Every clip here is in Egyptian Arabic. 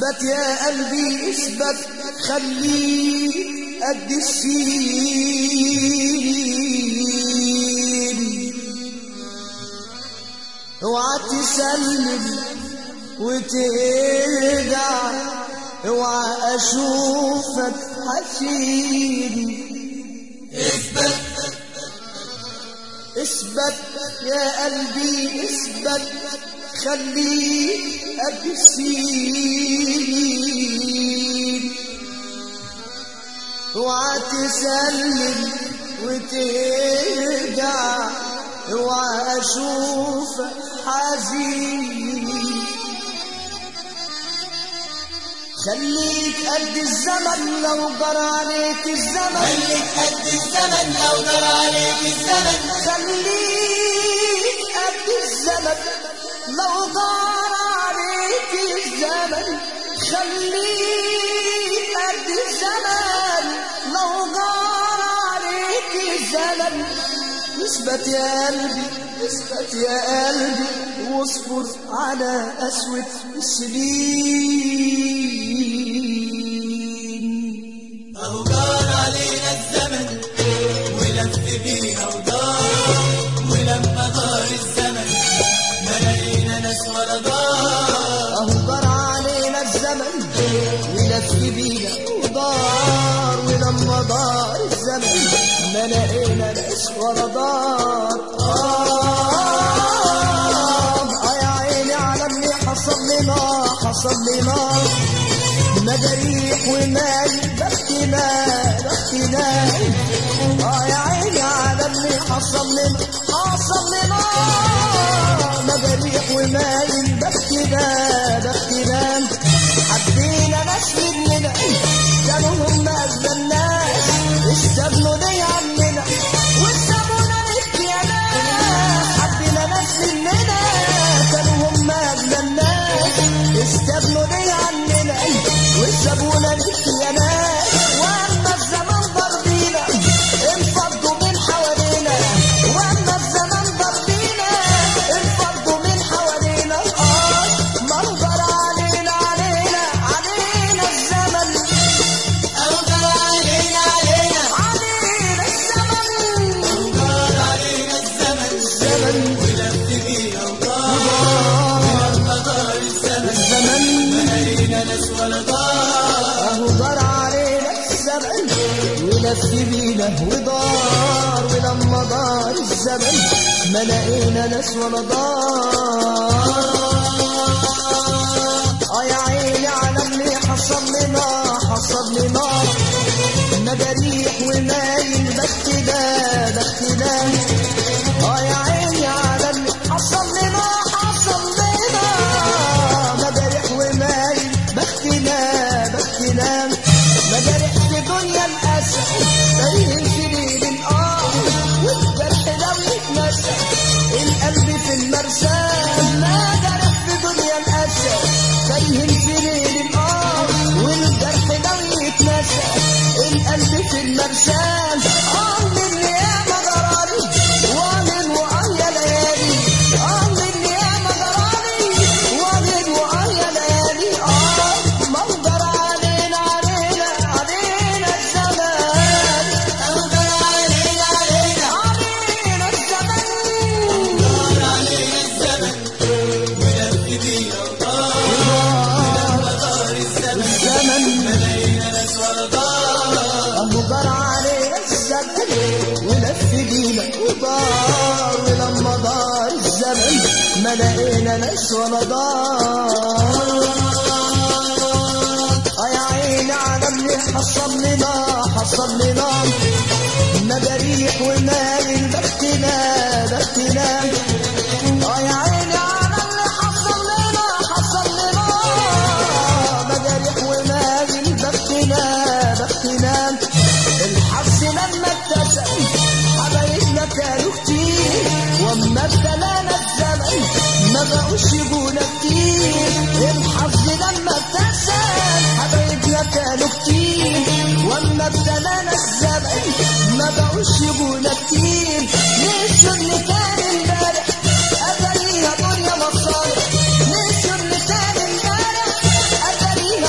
اثبت يا قلبي اثبت خليك قد السين اوعى تسلم وترجع اوعى اشوفك حزين اثبت اثبت يا قلبي اثبت خليك قد السين اوعى تسلم وترجع اوعى اشوفك حزين خليك قد الزمن لو جرى عليك الزمن خليك قد الزمن لو جرى عليك الزمن خليك قد الزمن لو دار عليك الزمن خليك قد الزمن لو دار عليك الزمن اثبت يا قلبي اثبت يا قلبي واصبر على قسوة السنين اهو جار علينا الزمن ولف بينا ودار ولما دار الزمن ما لقينا ناس ولا دار اهو جرى علينا الزمن ولف بينا ودار ولما دار الزمن ما لقينا ناس ولا دار آه آه يا عيني على اللي حصل لنا حصل لنا مجاريح ومال بختنا بختنا اه يا عيني على اللي حصل لنا حصل لنا مجاريح ومال بختنا بختنا حبينا ناس مننا كانوا هم أغنى الناس استغنوا لي عننا وسابونا للكيانات حبينا ناس مننا كانوا هم أغنى الناس استغنوا لي عننا وسابونا للكيانات واما الزمان ضربينا انفضوا من حوالينا واما الزمان ضربينا انفضوا من حوالينا اه منظر علينا علينا علينا الزمن اهو جار علينا علينا علينا الزمن اهو جار علينا الزمن الزمن ولف بينا ودار ولما دار الزمن الزمن ما لقينا ناس ولا دار اهو جرى علينا الزمن ولف بينا ودار ولما دار الزمن ما لقينا ناس ولا دار اه يا عيني على اللي حصل لنا حصل لنا مجاريح ومايل بختنا بختنا اه يا عيني على اللي حصل لنا حصل لنا مجاريح ومايل بختنا بختنا مجاريح في دنيا الأسى تايه في ليل الآه والجرح لو يتنسى القلب في المرسى مجاريح في دنيا الأسى تايه في ليل الآه والجرح لو يتنسى القلب في المرسى آه من يا مجراني ومن وعيا ليالي آه من يا مجراني ومن وعيا ليالي آه منظر علينا علينا علينا الزمان اهو جار علينا علينا علينا الزمان دار علينا الزمن ولف بينا ودار ولما دار الزمن الزمن ما لقينا ناس ولا دار أهو جرى علينا الزمن ولف بينا ودار ولما دار الزمن ما لقينا ناس ولا دار اه يا عيني على اللي حصل لنا حصل لنا مجاريح ومال بختنا بختنا اه يا عيني على اللي حصل لنا حصل لنا مجاريح ومال بختنا بختنا الحظ لما اتسم حبايبنا كانوا كتير واما ابتلانا الزمن ما بقوش يجونا كتير الحظ لما ابتسم حبايبنا كانوا كتير واما ابتلانا الزمن ما بقوش يجونا كتير نسوا اللي كان امبارح اتاريها دنيا مصالح نسوا اللي كان امبارح اتاريها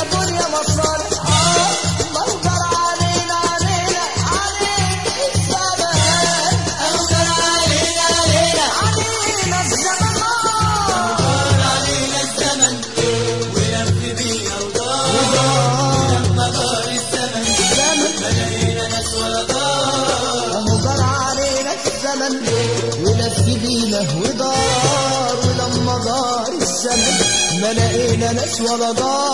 الزمن ولف بينا ودار ولما دار الزمن ما لقينا ناس ولا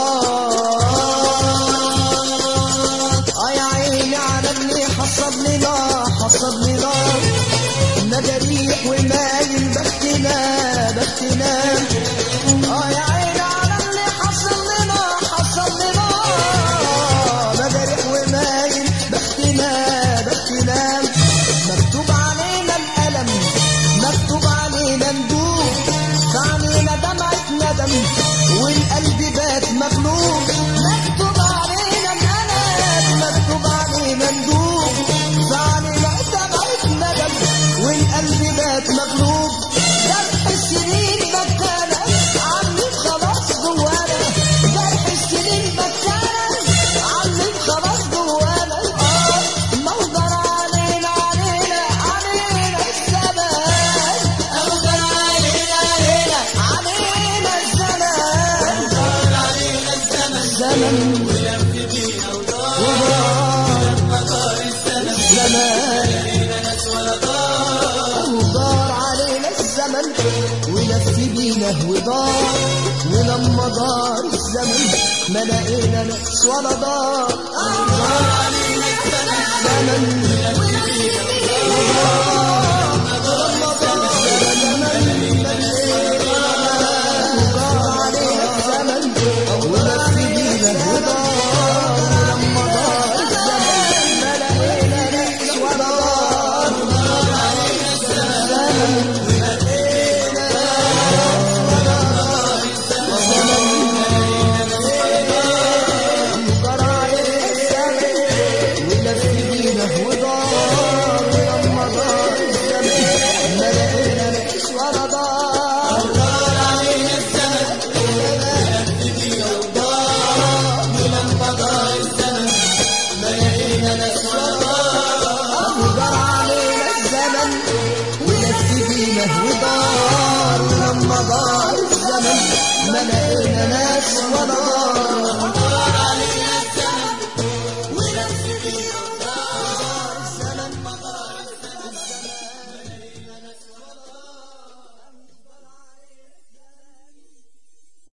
دار اه يا عيني على اللي حصل لنا حصل لنا مجاريح ومايل بختنا بختنا اه يا عيني على اللي حصل لنا حصل لنا مجاريح ومايل بختنا بختنا مكتوب علينا الألم مكتوب علينا ندوب فعلينا دمعة ندم والقلب بات مغلوب مكتوب علينا الألم مكتوب علينا ندوب فعلينا دمعة ندم والقلب بات مغلوب جرح السنين بكانا عمي خلاص جوانا جرح السنين بكانا عمي خلاص جوانا اه موضر علينا علينا علينا الزمان أوغر علينا علينا علينا الزمان علينا الزمن زمن ولف بينا ودار ودار مدار الزمن زمان لقينا ناس ولا دار ودار علينا الزمن ولف بينا ودار ولما دار الزمن ما لقينا ناس ولا دار علينا الزمن زمن ولف بينا ودار